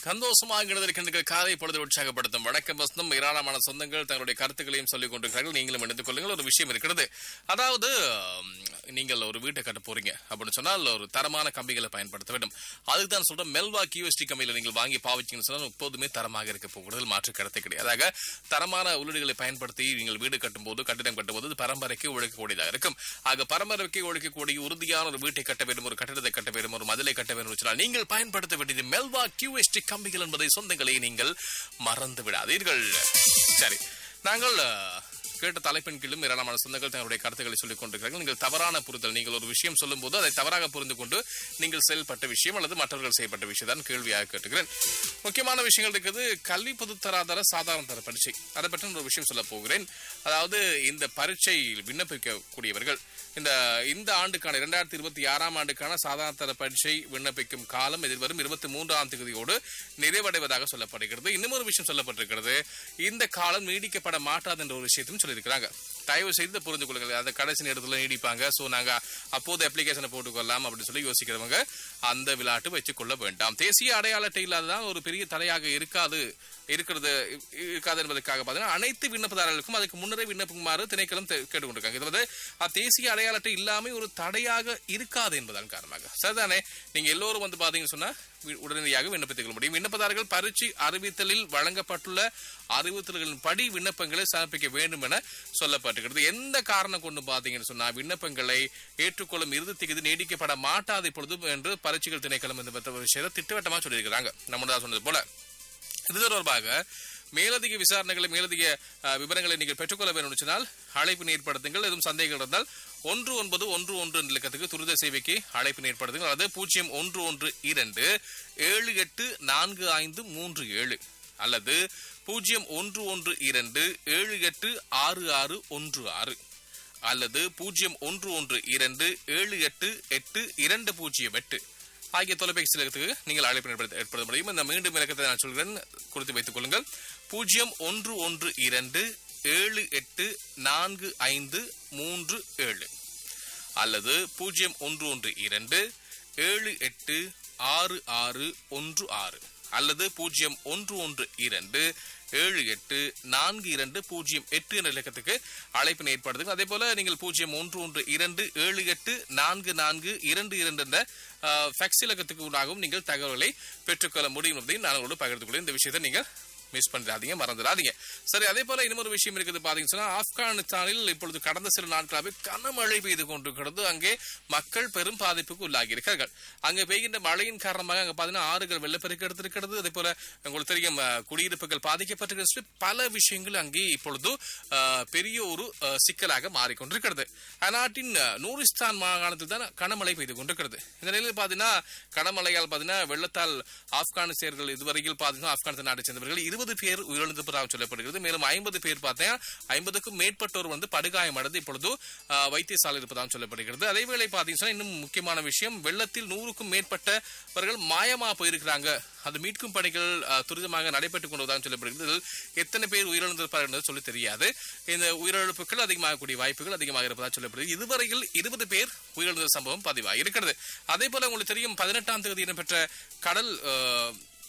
சந்தோஷமாக இருக்கின்ற காலை பொழுது உற்சாகப்படுத்தும் வணக்கம் வசந்தம் ஏராளமான சொந்தங்கள் தங்களுடைய கருத்துக்களையும் சொல்லிக் கொண்டிருக்கிறார்கள் நீங்களும் எடுத்துக் கொள்ளுங்கள் ஒரு விஷயம் இருக்கிறது அதாவது உம், நீங்கள் ஒரு வீட்டை கட்ட போறீங்க அப்படின்னு சொன்னால் ஒரு தரமான கம்பிகளை பயன்படுத்த வேண்டும் அதுக்கு தான் சொல்றேன் மெல்வா கியூஎஸ்டி கம்பியில நீங்கள் வாங்கி பாவிச்சீங்கன்னு சொன்னால் எப்போதுமே தரமாக இருக்க போகிறது மாற்று கருத்து கிடையாது அதாக தரமான உள்ளீடுகளை பயன்படுத்தி நீங்கள் வீடு கட்டும்போது கட்டிடம் கட்டும்போது அது பரம்பரைக்கு உழைக்கக்கூடியதாக இருக்கும் ஆக பரம்பரைக்கு உழைக்கக்கூடிய உறுதியான ஒரு வீட்டை கட்ட வேண்டும் ஒரு கட்டிடத்தை கட்ட வேண்டும் ஒரு மதிலை கட்ட வேண்டும் என்று சொன்னால் நீங்கள் பயன்படுத்த வேண்டியது மெல்வா கியூஎஸ்டி கம்பிகள் என்பதை சொந்தங்களை நீங்கள் மறந்து விடாதீர்கள் சரி நாங்கள் அஹ், கேட்ட தலைப்பின் கீழும் ஏராளமான சொந்தங்கள் தங்களுடைய கருத்துக்களை சொல்லிக் கொண்டிருக்கிறார்கள் நீங்கள் தவறான புரிதல் நீங்கள் ஒரு விஷயம் சொல்லும்போது அதை தவறாக புரிந்து கொண்டு நீங்கள் செயல்பட்ட விஷயம் அல்லது மற்றவர்கள் செய்யப்பட்ட விஷயம் தான் கேள்வியாக கேட்டுக்கிறேன் முக்கியமான விஷயங்கள் இருக்குது கல்வி பொதுத்தராதர சாதாரண தர பரீட்சை அதை பற்றி நான் ஒரு விஷயம் சொல்ல போகிறேன் அதாவது இந்த பரீட்சை விண்ணப்பிக்கக்கூடியவர்கள் இந்த இந்த ஆண்டுக்கான இரண்டாயிரத்தி இருபத்தி ஆறாம் ஆண்டுக்கான சாதாரண தர பரீட்சை விண்ணப்பிக்கும் காலம் எதிர்வரும் இருபத்தி மூன்றாம் தேதியோடு நிறைவடைவதாக சொல்லப்படுகிறது இன்னும் ஒரு விஷயம் சொல்லப்பட்டிருக்கிறது இந்த காலம் நீடிக்கப்பட மாட்டாது என்ற ஒரு விஷயத்தையும் சொல்லியிருக்கிறாங்க தயவு செய்து புரிந்து கொள்ளுங்கள் அந்த கடைசி நேரத்தில் நீடிப்பாங்க ஸோ நாங்க அப்போது அப்ளிகேஷனை போட்டுக்கொள்ளலாம் அப்படின்னு சொல்லி யோசிக்கிறவங்க அந்த விளையாட்டு வச்சுக் கொள்ள வேண்டாம் தேசிய அடையாள அட்டை இல்லாததான் ஒரு பெரிய தடையாக இருக்காது இருக்கிறது இருக்காது என்பதற்காக பார்த்தீங்கன்னா அனைத்து விண்ணப்பதாரர்களுக்கும் அதுக்கு முன்னரே விண்ணப்பிக்குமாறு திணைக்களம் தெ- கேட்டுக்கொண்டிருக்காங்க இது வந்து அஹ், தேசிய அடையாள அட்டை இல்லாம ஒரு தடையாக இருக்காது என்பதன் காரணமாக சரிதானே நீங்க எல்லோரும் வந்து பாத்தீங்கன்னு சொன்னா வி- உடனடியாக விண்ணப்பித்துக் கொள்ள முடியும் விண்ணப்பதாரர்கள் பரீட்சை அறிவித்தலில் வழங்கப்பட்டுள்ள அறிவித்தல்களின் படி விண்ணப்பங்களை சமர்ப்பிக்க வேண்டும் என சொல்லப்பட்டிருக்கிறது எந்த காரணம் கொண்டு பாத்தீங்கன்னு சொன்னா விண்ணப்பங்களை ஏற்றுக்கொள்ளும் இறுதி திகதி நீடிக்கப்பட மாட்டாது இப்பொழுது என்று பரீட்சைகள் திணைக்களம் இந்த பத்த விஷயத்தை திட்டவட்டமா சொல்லியிருக்கிறாங்க நம்ம சொன்னது போல இது தொடர்பாக மேலதிக விசாரணைகளை மேலதிக அஹ், விவரங்களை நீங்கள் பெற்றுக்கொள்ள வேண்டும் என்று சொன்னால் அழைப்பு ஏற்படுத்துங்கள் எதுவும் சந்தேகங்கள் இருந்தால் ஒன்று ஒன்பது ஒன்று ஒன்று என்ற இலக்கத்துக்கு துரித சேவைக்கு அழைப்பு ஏற்படுத்துங்கள் அதாவது பூஜ்ஜியம் ஒன்று ஒன்று இரண்டு ஏழு எட்டு நான்கு ஐந்து மூன்று ஏழு அல்லது பூஜ்ஜியம் ஒன்று ஒன்று இரண்டு ஏழு எட்டு ஆறு ஆறு ஒன்று ஆறு அல்லது பூஜ்ஜியம் ஒன்று ஒன்று இரண்டு ஏழு எட்டு எட்டு இரண்டு பூஜ்ஜியம் எட்டு ஆகிய தொலைபேசி இலக்கத்துக்கு நீங்கள் அழைப்பு ஏற்படுத்த ஏற்படுத்த முடியும் இந்த மீண்டும் இலக்கத்தை நான் சொல்கிறேன் குறித்து வைத்துக் கொள்ளுங்கள் பூஜ்ஜியம் ஒன்று ஒன்று இரண்டு ஏழு எட்டு நான்கு ஐந்து மூன்று ஏழு அல்லது பூஜ்ஜியம் ஒன்று ஒன்று இரண்டு ஏழு எட்டு ஆறு ஆறு ஒன்று ஆறு அல்லது பூஜ்ஜியம் ஒன்று ஒன்று இரண்டு ஏழு எட்டு நான்கு இரண்டு பூஜ்ஜியம் எட்டு என்ற இலக்கத்துக்கு அழைப்பினை ஏற்படுத்துங்க அதே போல நீங்கள் பூஜ்ஜியம் ஒன்று ஒன்று இரண்டு ஏழு எட்டு நான்கு நான்கு இரண்டு இரண்டு என்ற ஃபெக்ஸ் இலக்கத்துக்கு ஊடாகவும் நீங்கள் தகவல்களை பெற்றுக்கொள்ள முடியும் என்பதையும் நான் உங்களோடு பகிர்ந்து கொள்ள இந்த விஷயத்தை நீங்கள் மிஸ் பண்ணிடாதீங்க மறந்துடாதீங்க சரி அதே போல இன்னொரு விஷயம் இருக்குது பாத்தீங்கன்னா சொன்னா, ஆப்கானிஸ்தானில் இப்பொழுது கடந்த சில நாட்களாகவே கனமழை பெய்து கொண்டிருக்கிறது அங்கே மக்கள் பெரும் பாதிப்புக்கு உள்ளாகி இருக்கிறார்கள் அங்கே பெய்கின்ற மழையின் காரணமாக அங்க பாத்தீங்கன்னா ஆறுகள் வெள்ளப்பெருக்கு எடுத்திருக்கிறது அதே போல உங்களுக்கு தெரியும் அஹ், குடியிருப்புகள் பாதிக்கப்பட்டிருக்கிறது சொல்லி பல விஷயங்கள் அங்கே இப்பொழுது அஹ், பெரிய ஒரு அஹ், சிக்கலாக மாறிக்கொண்டிருக்கிறது அந்நாட்டின் அஹ், நூரிஸ்தான் மாகாணத்தில் தான் கனமழை பெய்து கொண்டிருக்கிறது இந்த நிலையில் பாத்தீங்கன்னா கனமழையால் பாத்தீங்கன்னா வெள்ளத்தால் ஆப்கானிஸ்தர்கள் இதுவரையில் பாத்தீங்கன்னா ஆப்கானிஸ்தான் நாட்டை சேர்ந்தவர்கள் இருபது பேர் உயிரிழந்ததாக சொல்லப்படுகிறது மேலும் ஐம்பது பேர் பார்த்தீங்கன்னா ஐம்பதுக்கும் மேற்பட்டோர் வந்து படுகாயமடைந்து இப்பொழுது ஆஹ், வைத்தியசாலை இருப்பதாக சொல்லப்படுகிறது அதேவேளை பாத்தீங்கன்னா இன்னும் முக்கியமான விஷயம் வெள்ளத்தில் நூறுக்கும் மேற்பட்டவர்கள் மாயமா போயிருக்கிறாங்க அது மீட்கும் பணிகள் ஆஹ், துரிதமாக நடைபெற்றுக் கொண்டுவதாக சொல்லப்படுகிறது இதில் எத்தனை பேர் உயிரிழந்திருப்பார்கள் என்பது சொல்லி தெரியாது இந்த உயிரிழப்புகள் அதிகமாகக்கூடிய வாய்ப்புகள் அதிகமாக இருப்பதாக சொல்லப்படுகிறது இதுவரையில் இருபது பேர் உயிரிழந்த சம்பவம் பதிவாகி இருக்கிறது அதே போல உங்களுக்கு தெரியும் பதினெட்டாம் தேதி இடம்பெற்ற கடல் ஆஹ்,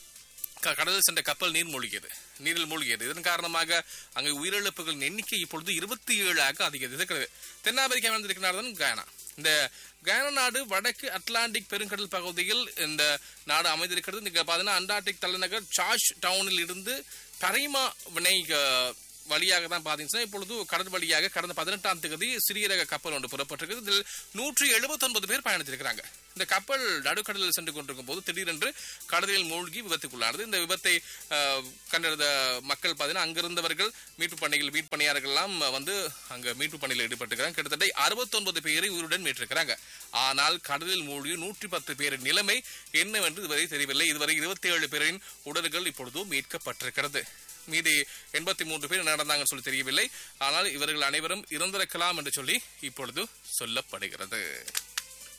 க- கடலில் சென்ற கப்பல் நீர் மூழ்கியது நீரில் மூழ்கியது இதன் காரணமாக அங்கே உயிரிழப்புகளின் எண்ணிக்கை இப்பொழுது இருபத்தி ஏழாக அதிகரித்திருக்கிறது தென்னாப்பிரிக்கா வந்திருக்கிறார் கயானா இந்த கயானா நாடு வடக்கு அட்லாண்டிக் பெருங்கடல் பகுதியில் இந்த நாடு அமைந்திருக்கிறது இங்க பாத்தீங்கன்னா அண்டார்டிக் தலைநகர் சார்ஜ் டவுனில் இருந்து பரைமா வினை அஹ், வழியாக தான் பாத்தீங்கன்னா இப்பொழுது கடல் வழியாக கடந்த பதினெட்டாம் தேதி சிறிய ரக கப்பல் ஒன்று புறப்பட்டிருக்கிறது இதில் நூற்றி எழுபத்தொன்பது பேர் பயணித்திருக்கிறாங்க இந்த கப்பல் நடுக்கடலில் சென்று கொண்டிருக்கும் போது திடீரென்று கடலில் மூழ்கி விபத்துக்குள்ளானது இந்த விபத்தை அஹ், கண்டறிந்த மக்கள் பார்த்தீங்கன்னா அங்கிருந்தவர்கள் மீட்பு பணிகள் மீட்பு பணியாளர்கள் எல்லாம் வந்து அங்க மீட்பு பணியில் ஈடுபட்டிருக்கிறாங்க கிட்டத்தட்ட அறுபத்தொன்பது பேரை உயிருடன் மீட்டிருக்கிறாங்க ஆனால் கடலில் மூழ்கி நூற்றி பத்து பேரின் நிலைமை என்னவென்று இதுவரை தெரியவில்லை இதுவரை இருபத்தி ஏழு பேரின் உடல்கள் இப்பொழுது மீட்கப்பட்டிருக்கிறது மீதி எண்பத்தி மூன்று பேர் நடந்தாங்கன்னு சொல்லி தெரியவில்லை ஆனால் இவர்கள் அனைவரும் இறந்திருக்கலாம் என்று சொல்லி இப்பொழுது சொல்லப்படுகிறது